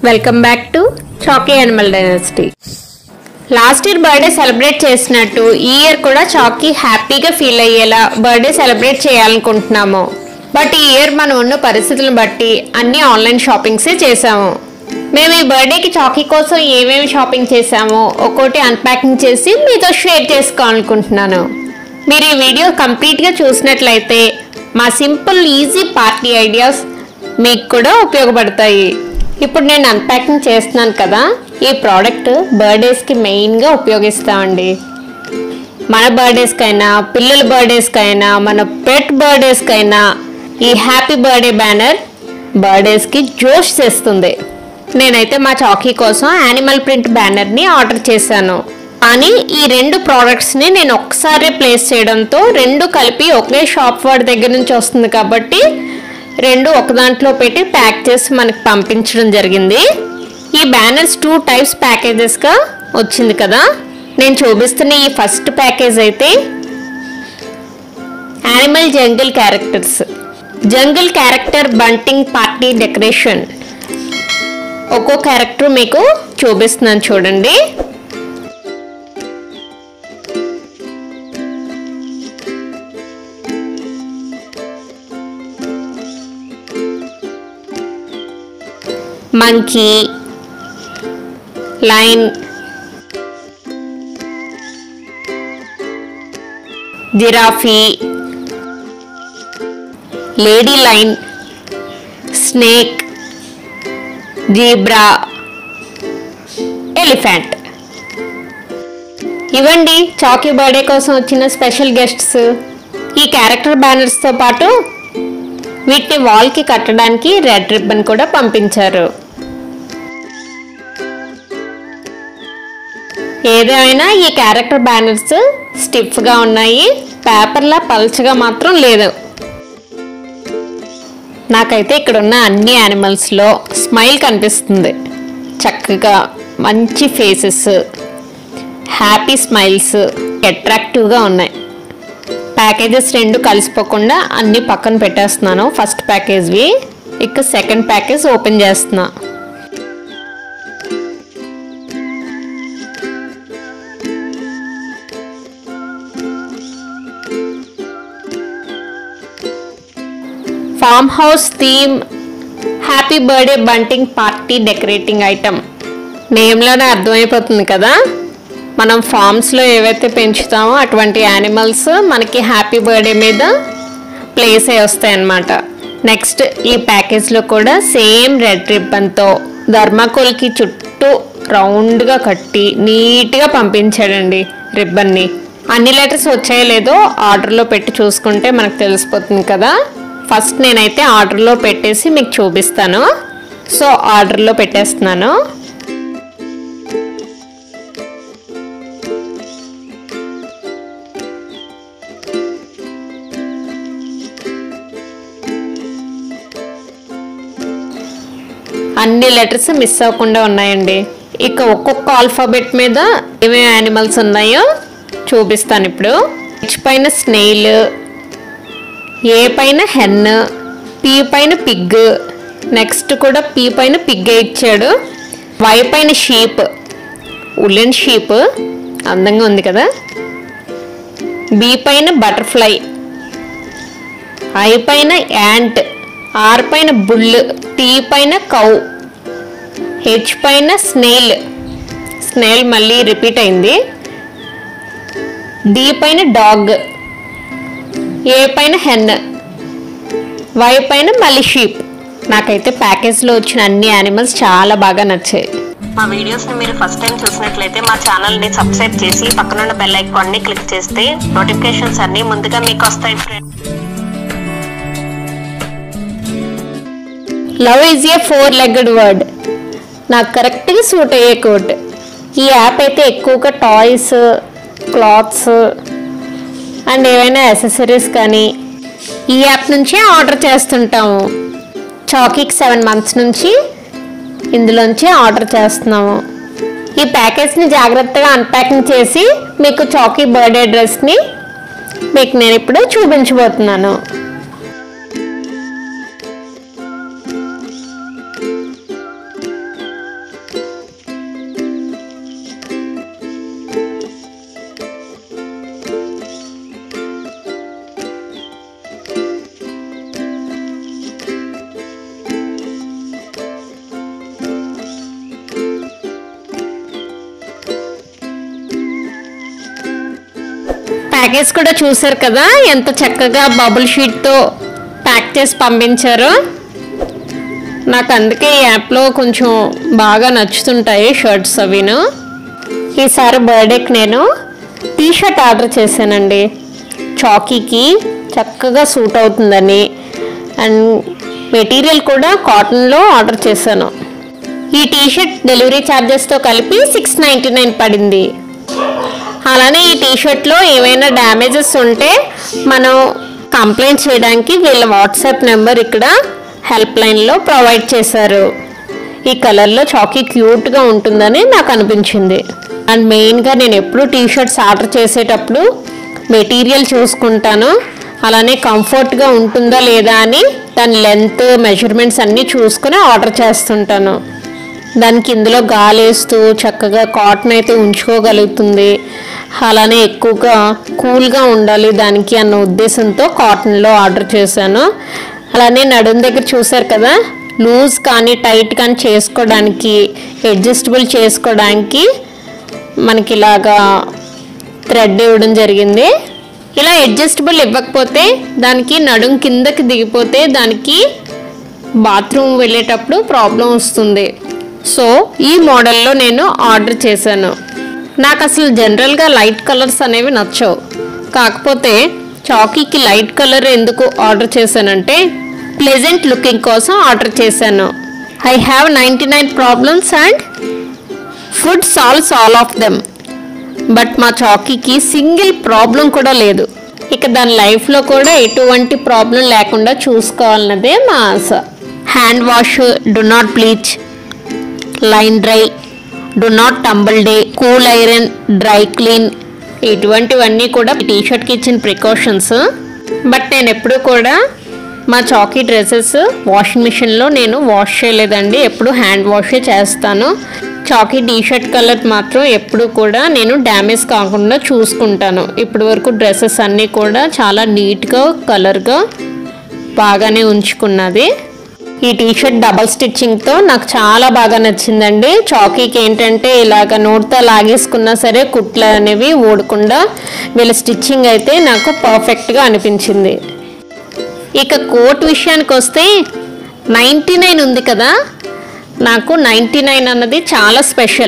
welcome back to Chaki animal dynasty last year birthday celebrate చేసినట్టు ఈ year కూడా చాకీ హ్యాపీగా ఫీల్ అయ్యేలా బర్త్డే సెలబ్రేట్ చేయాలనుకుంటున్నాము బట్ ఈ ఇయర్ మనం ఉన్న పరిస్థితులను బట్టి అన్ని ఆన్లైన్ షాపింగ్సే చేసాము మేము ఈ బర్త్డేకి చాకీ కోసం ఏమేమి షాపింగ్ చేసామో ఒక్కోటి అన్ప్యాకింగ్ చేసి మీతో షేర్ చేసుకోవాలనుకుంటున్నాను మీరు ఈ వీడియో కంప్లీట్గా చూసినట్లయితే మా సింపుల్ ఈజీ పార్టీ ఐడియాస్ మీకు కూడా ఉపయోగపడతాయి ఇప్పుడు నేను అన్ప్యాకింగ్ చేస్తున్నాను కదా ఈ ప్రోడక్ట్ బర్త్డేస్కి మెయిన్గా ఉపయోగిస్తామండి మన బర్త్డేస్కైనా పిల్లల బర్త్డేస్కైనా మన పెట్ బర్త్డేస్కైనా ఈ హ్యాపీ బర్త్డే బ్యానర్ బర్త్డేస్కి జోష్ చేస్తుంది నేనైతే మా చాకీ కోసం యానిమల్ ప్రింట్ బ్యానర్ని ఆర్డర్ చేశాను కానీ ఈ రెండు ప్రోడక్ట్స్ని నేను ఒక్కసారి ప్లేస్ చేయడంతో రెండు కలిపి ఒకే షాప్ వాడి దగ్గర నుంచి వస్తుంది కాబట్టి రెండు ఒక దాంట్లో పెట్టి ప్యాక్ చేసి మనకి పంపించడం జరిగింది ఈ బ్యానర్స్ టూ టైప్స్ ప్యాకేజెస్గా వచ్చింది కదా నేను చూపిస్తున్న ఈ ఫస్ట్ ప్యాకేజ్ అయితే animal jungle characters jungle character bunting party decoration ఒక్కో క్యారెక్టర్ మీకు చూపిస్తున్నాను చూడండి monkey lion giraffe lady lion snake zebra elephant ఇవ్వండి చాకీ బర్త్డే కోసం వచ్చిన స్పెషల్ గెస్ట్స్ ఈ క్యారెక్టర్ బ్యానర్స్తో పాటు వీటిని వాల్కి కట్టడానికి రెడ్ రిబ్బన్ కూడా పంపించారు ఏదేమైనా ఈ క్యారెక్టర్ బ్యానర్స్ స్టిఫ్గా ఉన్నాయి పేపర్లా పల్చగా మాత్రం లేదు నాకైతే ఇక్కడ ఉన్న అన్ని యానిమల్స్లో స్మైల్ కనిపిస్తుంది చక్కగా మంచి ఫేసెస్ హ్యాపీ స్మైల్స్ అట్రాక్టివ్గా ఉన్నాయి ప్యాకేజెస్ రెండు కలిసిపోకుండా అన్ని పక్కన పెట్టేస్తున్నాను ఫస్ట్ ప్యాకేజ్వి ఇక సెకండ్ ప్యాకేజ్ ఓపెన్ చేస్తున్నా farm house theme happy birthday bunting party decorating item నేమ్లోనే అర్థమైపోతుంది కదా మనం ఫామ్స్లో ఏవైతే పెంచుతామో అటువంటి యానిమల్స్ మనకి హ్యాపీ బర్త్డే మీద ప్లేస్ అయి వస్తాయి అన్నమాట నెక్స్ట్ ఈ ప్యాకేజ్లో కూడా సేమ్ రెడ్ రిబ్బన్తో ధర్మాకోల్కి చుట్టూ రౌండ్గా కట్టి నీట్గా పంపించాడండి రిబ్బన్ని అన్ని లెటర్స్ వచ్చాయో లేదో ఆర్డర్లో పెట్టి చూసుకుంటే మనకు తెలిసిపోతుంది కదా ఫస్ట్ నేనైతే ఆర్డర్లో పెట్టేసి మీకు చూపిస్తాను సో ఆర్డర్లో పెట్టేస్తున్నాను అన్ని లెటర్స్ మిస్ అవ్వకుండా ఉన్నాయండి ఇక ఒక్కొక్క ఆల్ఫాబెట్ మీద ఏమేమి యానిమల్స్ ఉన్నాయో చూపిస్తాను ఇప్పుడు హెచ్ పైన స్నేల్ ఏ పైన హెన్ పి పైన పిగ్ నెక్స్ట్ కూడా పి పైన పిగ్ ఇచ్చాడు వై పైన షీప్ ఉలెన్ షీప్ అందంగా ఉంది కదా బి పైన బటర్ఫ్లై ఐ పైన యాంట్ ఆర్ పైన బుల్ టీ పైన కౌ హెచ్ పైన స్నేల్ స్నేల్ మళ్ళీ రిపీట్ అయింది డి పైన డాగ్ ఏ పైన హెన్ వై పైన మళ్ళీ షీప్ నాకైతే ప్యాకేజ్లో వచ్చిన అన్ని యానిమల్స్ చాలా బాగా నచ్చాయి మా వీడియోస్ ని మీరు ఫస్ట్ టైం చూసినట్లయితే మా ఛానల్ ని సబ్స్క్రైబ్ చేసి పక్కనున్న బెల్ ఐకాన్ ని క్లిక్ చేస్తే నోటిఫికేషన్స్ అన్ని ముందుగా మీకు వస్తాయి friends love is a four legged word నాకు కరెక్ట్గా సూట్ అయ్యే కోట్ ఈ యాప్ అయితే ఎక్కువగా టాయ్స్ క్లాత్స్ అండ్ ఏవైనా అసెసరీస్ కానీ ఈ యాప్ నుంచే ఆర్డర్ చేస్తుంటాము చాకీకి సెవెన్ మంత్స్ నుంచి ఇందులోంచి ఆర్డర్ చేస్తున్నాము ఈ ప్యాకేజ్ని జాగ్రత్తగా అన్ప్యాకింగ్ చేసి మీకు చాకీ బర్త్డే డ్రెస్ని మీకు నేను ఇప్పుడు చూపించబోతున్నాను ప్యాకేజ్ కూడా చూసారు కదా ఎంత చక్కగా బబుల్ షీట్తో ప్యాక్ చేసి పంపించారో నాకు అందుకే ఈ యాప్లో కొంచెం బాగా నచ్చుతుంటాయి షర్ట్స్ అవిను ఈసారి బర్త్డేకి నేను టీ షర్ట్ ఆర్డర్ చేశానండి చాకీకి చక్కగా సూట్ అవుతుందని అండ్ మెటీరియల్ కూడా కాటన్లో ఆర్డర్ చేశాను ఈ టీ షర్ట్ డెలివరీ ఛార్జెస్తో కలిపి సిక్స్ నైంటీ నైన్ పడింది అలానే ఈ టీ షర్ట్లో ఏమైనా డ్యామేజెస్ ఉంటే మనం కంప్లైంట్ చేయడానికి వీళ్ళ వాట్సాప్ నెంబర్ ఇక్కడ హెల్ప్ లైన్లో ప్రొవైడ్ చేశారు ఈ కలర్లో చాకీ క్యూట్గా ఉంటుందని నాకు అనిపించింది అండ్ మెయిన్గా నేను ఎప్పుడు టీ షర్ట్స్ ఆర్డర్ చేసేటప్పుడు మెటీరియల్ చూసుకుంటాను అలానే కంఫర్ట్గా ఉంటుందా లేదా అని దాని లెంత్ మెజర్మెంట్స్ అన్నీ చూసుకుని ఆర్డర్ చేస్తుంటాను దానికి ఇందులో గాలేస్తూ చక్కగా కాటన్ అయితే ఉంచుకోగలుగుతుంది అలానే ఎక్కువగా కూల్గా ఉండాలి దానికి అన్న ఉద్దేశంతో కాటన్లో ఆర్డర్ చేశాను అలానే నడుం దగ్గర చూసారు కదా లూజ్ కానీ టైట్ కానీ చేసుకోవడానికి అడ్జస్టబుల్ చేసుకోవడానికి మనకి ఇలాగా థ్రెడ్ ఇవ్వడం జరిగింది ఇలా అడ్జస్టబుల్ ఇవ్వకపోతే దానికి నడుం కిందకి దిగిపోతే దానికి బాత్రూమ్ వెళ్ళేటప్పుడు ప్రాబ్లం వస్తుంది సో ఈ మోడల్లో నేను ఆర్డర్ చేశాను నాకు అసలు జనరల్గా లైట్ కలర్స్ అనేవి నచ్చవు కాకపోతే చాకీకి లైట్ కలర్ ఎందుకు ఆర్డర్ చేశానంటే ప్లెజెంట్ లుకింగ్ కోసం ఆర్డర్ చేశాను I have ninety nine problems and food solves all of them but మా చాకీకి సింగిల్ ప్రాబ్లం కూడా లేదు ఇక దాని లైఫ్లో కూడా ఎటువంటి ప్రాబ్లం లేకుండా చూసుకోవాలన్నదే మా ఆశ hand wash do not bleach line dry do not tumble dry cool iron dry clean ఇటువంటివన్నీ కూడా టీ షర్ట్కి ఇచ్చిన ప్రికాషన్స్ బట్ నేను ఎప్పుడు కూడా మా చాకీ డ్రెస్సెస్ వాషింగ్ మిషన్లో నేను వాష్ చేయలేదండి ఎప్పుడు హ్యాండ్ వాషే చేస్తాను చాకీ టీ షర్ట్ కలర్ మాత్రం ఎప్పుడు కూడా నేను డ్యామేజ్ కాకుండా చూసుకుంటాను ఇప్పటి వరకు డ్రెస్సెస్ అన్నీ కూడా చాలా నీట్గా కలర్గా బాగానే ఉంచుకున్నది ఈ టీ షర్ట్ డబల్ స్టిచ్చింగ్తో నాకు చాలా బాగా నచ్చిందండి చాకీకి ఏంటంటే ఇలాగ నోట్తో లాగేసుకున్నా సరే కుట్లు అనేవి ఊడకుండా వీళ్ళ స్టిచ్చింగ్ అయితే నాకు పర్ఫెక్ట్గా అనిపించింది ఇక కోట్ విషయానికి వస్తే నైంటీ నైన్ ఉంది కదా నాకు నైంటీ నైన్ అన్నది చాలా స్పెషల్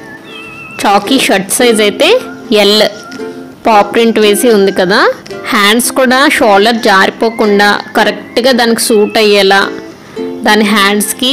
చాకీ షర్ట్ సైజ్ అయితే ఎల్ పాప్ ప్రింట్ వేసి ఉంది కదా హ్యాండ్స్ కూడా షోల్డర్ జారిపోకుండా కరెక్ట్గా దానికి సూట్ అయ్యేలా దాని హ్యాండ్స్కి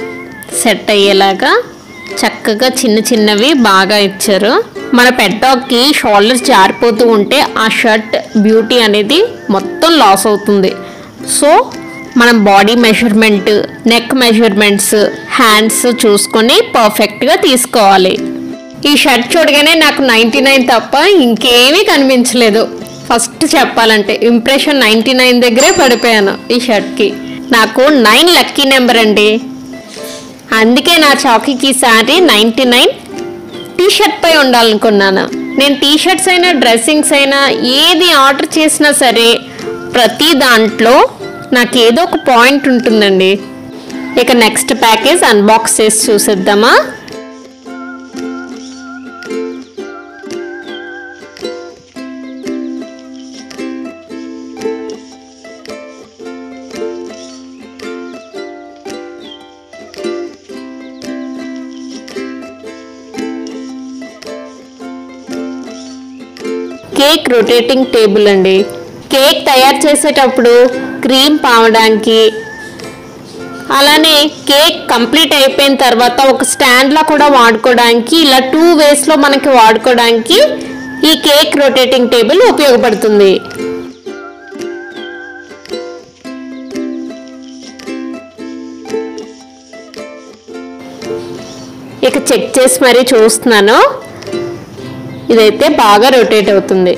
సెట్ అయ్యేలాగా చక్కగా చిన్న చిన్నవి బాగా ఇచ్చారు మన పెట్ డాగ్కి షోల్డర్స్ జారిపోతూ ఉంటే ఆ షర్ట్ బ్యూటీ అనేది మొత్తం లాస్ అవుతుంది సో మనం body measurement neck measurements hands చూసుకొని పర్ఫెక్ట్గా తీసుకోవాలి ఈ షర్ట్ చూడగానే నాకు నైంటీ నైన్ తప్ప ఇంకేమీ కనిపించలేదు ఫస్ట్ చెప్పాలంటే ఇంప్రెషన్ నైంటీ నైన్ దగ్గరే పడిపోయాను ఈ షర్ట్కి నాకు నైన్ లక్కీ నెంబర్ అండి అందుకే నా చాకీకి sorry ninety nine T shirt పై ఉండాలనుకున్నాను నేను టీ షర్ట్స్ అయినా డ్రెస్సింగ్స్ అయినా ఏది ఆర్డర్ చేసినా సరే ప్రతి దాంట్లో నాకు ఏదో ఒక పాయింట్ ఉంటుందండి ఇక నెక్స్ట్ ప్యాకేజ్ అన్బాక్స్ చేసి చూసేద్దామా కేక్ రొటేటింగ్ టేబుల్ అండి కేక్ తయారు చేసేటప్పుడు క్రీమ్ పావడానికి అలానే కేక్ కంప్లీట్ అయిపోయిన తర్వాత ఒక స్టాండ్లా కూడా వాడుకోవడానికి ఇలా టూ వేస్లో మనకి వాడుకోవడానికి ఈ కేక్ రొటేటింగ్ టేబుల్ ఉపయోగపడుతుంది ఇక చెక్ చేసి మరీ చూస్తున్నాను ఇదైతే బాగా రొటేట్ అవుతుంది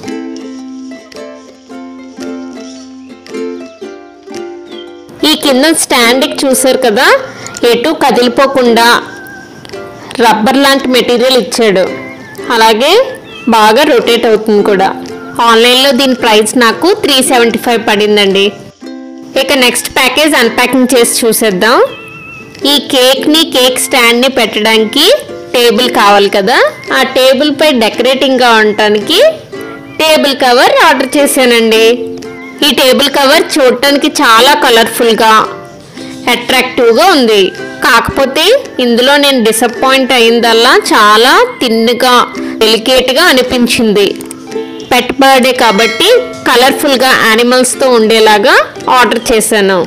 ఈ కింద స్టాండ్కి చూసారు కదా ఎటు కదిలిపోకుండా రబ్బర్ లాంటి మెటీరియల్ ఇచ్చాడు అలాగే బాగా రొటేట్ అవుతుంది కూడా ఆన్లైన్లో దీని ప్రైస్ నాకు త్రీ సెవెంటీ ఫైవ్ పడిందండి ఇక నెక్స్ట్ ప్యాకేజ్ అన్ప్యాకింగ్ చేసి చూసేద్దాం ఈ కేక్ని కేక్ స్టాండ్ని పెట్టడానికి టేబుల్ కావాలి కదా ఆ టేబుల్ పై డెకరేటింగ్గా ఉండటానికి టేబుల్ కవర్ ఆర్డర్ చేశానండి ఈ టేబుల్ కవర్ చూడటానికి చాలా కలర్ఫుల్గా అట్రాక్టివ్గా ఉంది కాకపోతే ఇందులో నేను డిసప్పాయింట్ అయిందల్లా చాలా తిన్నుగా డెలికేట్గా అనిపించింది పెట్ బర్త్డే కాబట్టి కలర్ఫుల్గా యానిమల్స్తో ఉండేలాగా ఆర్డర్ చేశాను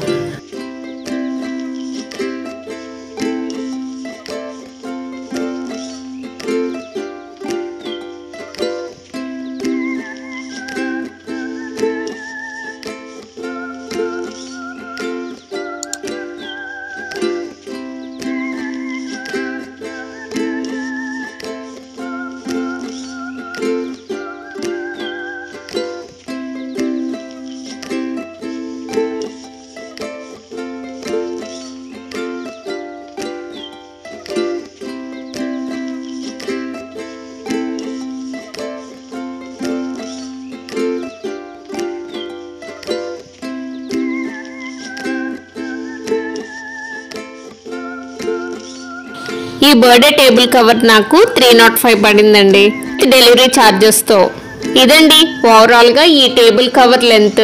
ఈ బర్త్డే టేబుల్ కవర్ నాకు త్రీ నాట్ ఫైవ్ పడిందండి డెలివరీ ఛార్జెస్తో ఇదండి ఓవరాల్గా ఈ టేబుల్ కవర్ లెంత్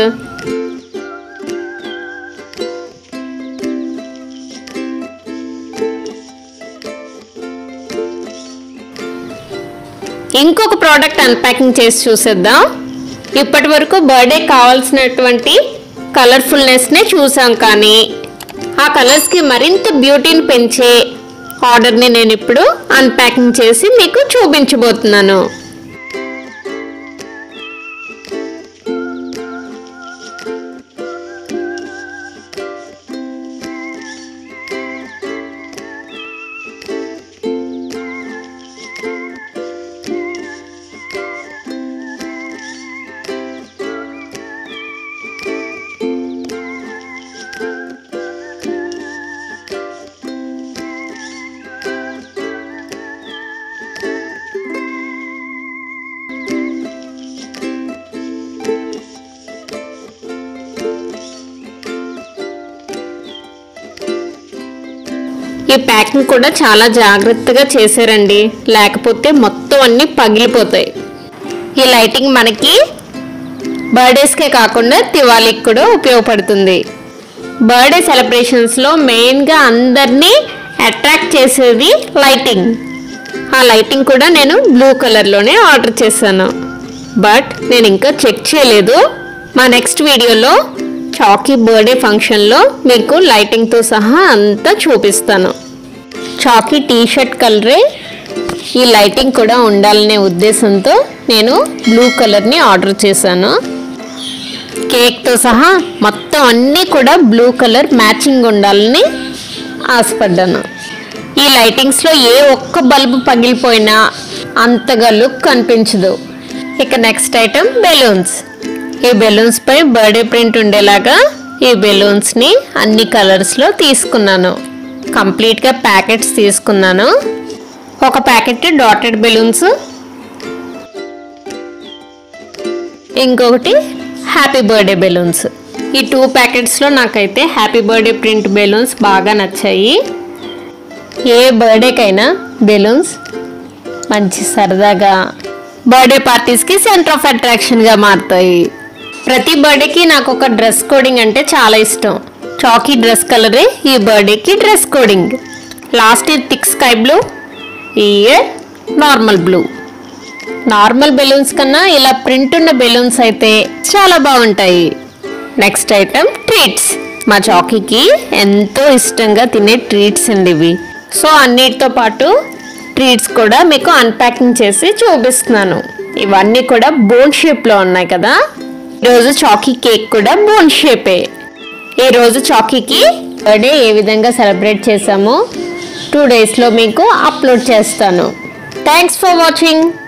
ఇంకొక ప్రోడక్ట్ అన్ప్యాకింగ్ చేసి చూసేద్దాం ఇప్పటి వరకు బర్త్డే కావాల్సినటువంటి కలర్ఫుల్నెస్నే చూసాం కానీ ఆ కలర్స్కి మరింత బ్యూటీని పెంచే ఆర్డర్ని నేను ఇప్పుడు అన్ప్యాకింగ్ చేసి మీకు చూపించబోతున్నాను ఈ ప్యాకింగ్ కూడా చాలా జాగ్రత్తగా చేశారండి లేకపోతే మొత్తం అన్నీ పగిలిపోతాయి ఈ లైటింగ్ మనకి బర్త్డేస్కే కాకుండా దివాళీకి కూడా ఉపయోగపడుతుంది బర్త్డే సెలబ్రేషన్స్లో మెయిన్గా అందరినీ అట్రాక్ట్ చేసేది లైటింగ్ ఆ లైటింగ్ కూడా నేను బ్లూ కలర్లోనే ఆర్డర్ చేశాను బట్ నేను ఇంకా చెక్ చేయలేదు మా నెక్స్ట్ వీడియోలో చాకీ బర్త్డే ఫంక్షన్లో మీకు లైటింగ్తో సహా అంతా చూపిస్తాను చాకీ టీ షర్ట్ కలరే ఈ లైటింగ్ కూడా ఉండాలనే ఉద్దేశంతో నేను బ్లూ కలర్ని ఆర్డర్ చేశాను కేక్తో సహా మొత్తం అన్నీ కూడా బ్లూ కలర్ మ్యాచింగ్ ఉండాలని ఆశపడ్డాను ఈ లైటింగ్స్లో ఏ ఒక్క బల్బు పగిలిపోయినా అంతగా లుక్ కనిపించదు ఇక నెక్స్ట్ ఐటమ్ బెలూన్స్ ఈ బెలూన్స్ పై బర్త్డే ప్రింట్ ఉండేలాగా ఈ బెలూన్స్ని అన్ని కలర్స్లో తీసుకున్నాను కంప్లీట్గా ప్యాకెట్స్ తీసుకున్నాను ఒక ప్యాకెట్ డాటెడ్ బెలూన్స్ ఇంకొకటి హ్యాపీ బర్త్డే బెలూన్స్ ఈ టూ ప్యాకెట్స్లో నాకైతే హ్యాపీ బర్త్డే ప్రింట్ బెలూన్స్ బాగా నచ్చాయి ఏ బర్త్డేకైనా బెలూన్స్ మంచి సరదాగా బర్త్డే పార్టీస్కి సెంటర్ ఆఫ్ అట్రాక్షన్గా మారుతాయి ప్రతి బర్త్డేకి నాకు ఒక డ్రెస్ కోడింగ్ అంటే చాలా ఇష్టం చాకీ డ్రెస్ కలరే ఈ బర్త్డేకి dress coding last year thick sky blue ఈ year normal blue normal balloons కన్నా ఇలా ప్రింట్ ఉన్న బెలూన్స్ అయితే చాలా బాగుంటాయి నెక్స్ట్ ఐటమ్ ట్రీట్స్ మా చాకీకి ఎంతో ఇష్టంగా తినే ట్రీట్స్ అండి ఇవి సో అన్నిటితో పాటు ట్రీట్స్ కూడా మీకు అన్ప్యాకింగ్ చేసి చూపిస్తున్నాను ఇవన్నీ కూడా బోన్ షేప్లో ఉన్నాయి కదా ఈరోజు చాకీ కేక్ కూడా బోన్ షేపే ఈ రోజు చాకీకి బర్త్డే ఏ విధంగా సెలబ్రేట్ చేసామో టూ డేస్లో మీకు అప్లోడ్ చేస్తాను థ్యాంక్స్ ఫర్ వాచింగ్